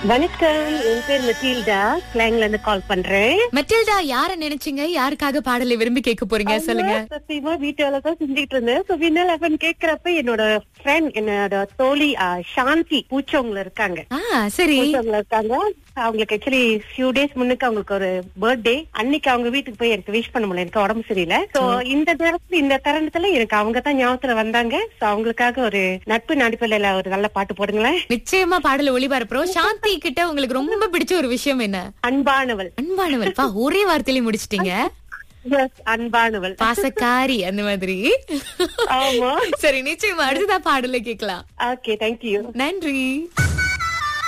வணக்கம் என் பேர் மெத்தீல்டா ஸ்லாங்ல இருந்து கால் பண்றேன் மெட்டில்டா யார நினைச்சீங்க யாருக்காக பாடலை விரும்பி கேட்க போறீங்க சொல்லுங்க சத்தியமா வீட்டு வேலை தான் செஞ்சுட்டு இருந்தேன் சோ வினல் எஃப்எம் கேக்குறப்ப என்னோட ஃப்ரெண்ட் என்னோட தோழி ஆ, சாந்தி பூச்சவங்கள இருக்காங்க ஆ சரி பூச்சவங்கள இருக்காங்க அவங்களுக்கு ஆக்சுவலி ஃபியூ டேஸ் முன்னுக்கு அவங்களுக்கு ஒரு பர்த்டே அன்னைக்கு அவங்க வீட்டுக்கு போய் எனக்கு விஷ் பண்ண முடியல எனக்கு உடம்பு சரியில்லை சோ இந்த நேரத்துல இந்த தருணத்துல எனக்கு அவங்க தான் ஞாபகத்துல வந்தாங்க சோ அவங்களுக்காக ஒரு நட்பு நடிப்பில் ஒரு நல்ல பாட்டு போடுங்களேன் நிச்சயமா பாடல ஒளிபரப்புறோம் சாந்தி கிட்ட உங்களுக்கு ரொம்ப பிடிச்ச ஒரு விஷயம் என்ன அன்பானவள் அன்பானவள் பா ஒரே வார்த்தையில முடிச்சிட்டீங்க Yes, அன்பானவள் பாசக்காரி அந்த மாதிரி ஆமா சரி நிச்சயமா அடுத்ததா பாடலை கேட்கலாம் ஓகே தேங்க்யூ நன்றி